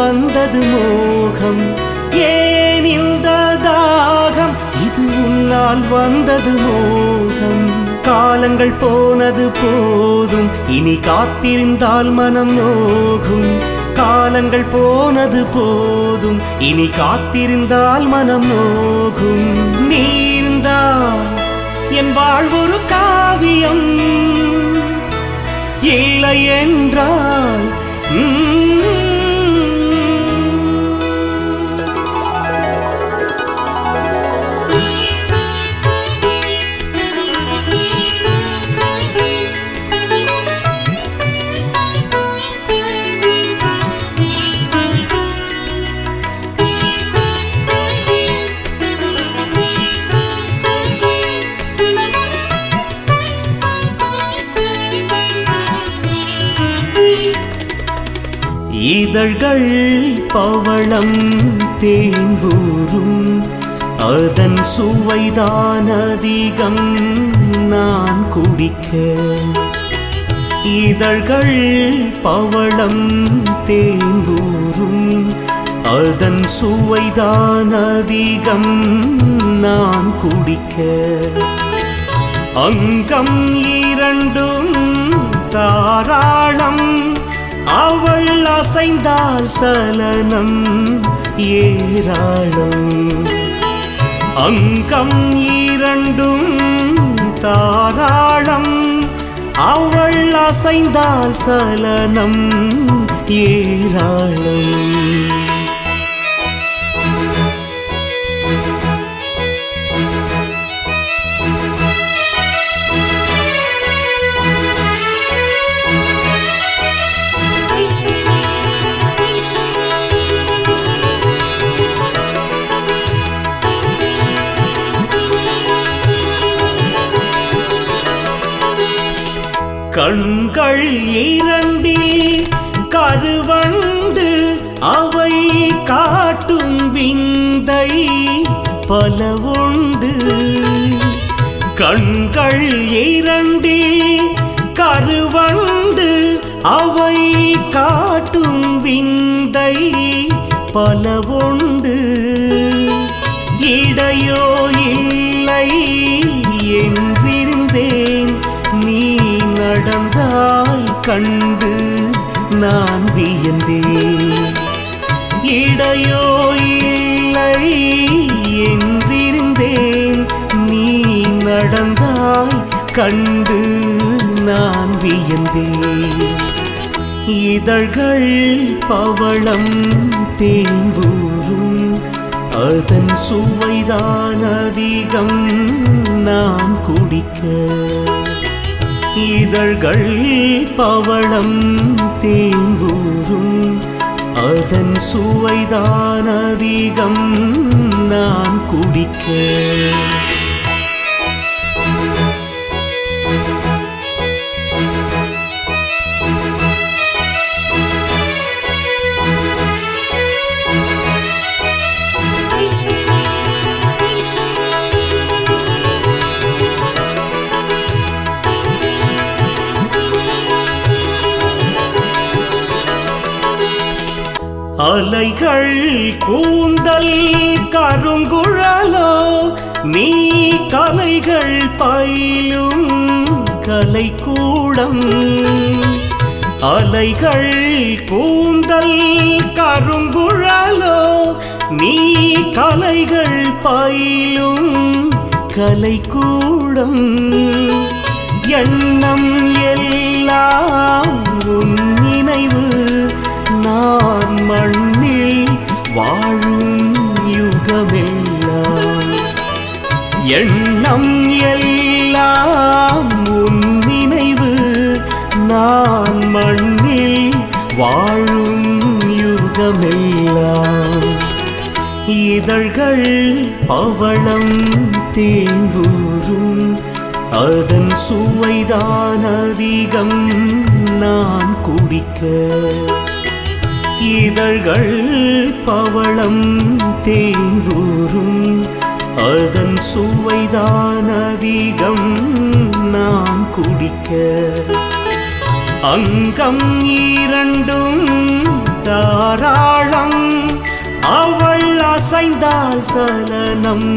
வந்தது மோகம் ஏன் இந்த தாகம் இது உன்னால் வந்தது மோகம் காலங்கள் போனது போதும் இனி காத்திருந்தால் மனம் நோகும் காலங்கள் போனது போதும் இனி காத்திருந்தால் மனம் நோகும் நீர்ந்தால் என் வாழ்வொரு காவியம் இல்லை என்றால் ம், இதழ்கள் பவளம் தேன்பூரும் அதன் சுவைதான் அதிகம் நான் குடிக்க இதழ்கள் பவளம் தேன்பூரும் அதன் சுவைதான் அதிகம் நான் குடிக்க அங்கம் இரண்டும் தாராளம் அவள் அசைந்தால் சலனம் ஏராளம் அங்கம் இரண்டும் தாராளம் அவள் அசைந்தால் சலனம் ஏராளம் கண்கள் இரண்டில் கருவண்டு அவை காட்டும் விந்தை பல உண்டு கண்கள் இரண்டில் கருவண்டு அவை காட்டும் விந்தை பல உண்டு இடையோ இல்லை என்றிருந்தேன் நீ நடந்தாய் கண்டு நான் வியந்தேன் இடையோ இல்லை என்றிருந்தேன் நீ நடந்தாய் கண்டு நான் வியந்தேன் இதழ்கள் பவளம் தேன்பூரும் அதன் சுவைதான் அதிகம் நான் குடிக்க இதழ்கள் பவளம் தேன்பூரும் அதன் சுவைதான் அதிகம் நான் குடிக்க அலைகள் கூந்தல் கருங்குழலோ நீ கலைகள் பயிலும் கலைக்கூடம் அலைகள் கூந்தல் கருங்குழலோ நீ கலைகள் பயிலும் கலைக்கூடம் எண்ணம் எல்லாம் உன் நினைவு நான் மண்ணில் வாழும் யுகமெல்லாம் எண்ணம் எல்லாம் உன் நினைவு நான் மண்ணில் வாழும் யுகமெல்லாம் இதழ்கள் பவளம் தேன்பூரும் அதன் சுவைதான் அதிகம் நான் குடிக்க இதழ்கள் பவளம் தேன்பூரும் அதன் சுவைதான் அதிகம் நான் குடிக்க அங்கம் இரண்டும் தாராளம் அவள் அசைந்தால் சலனம்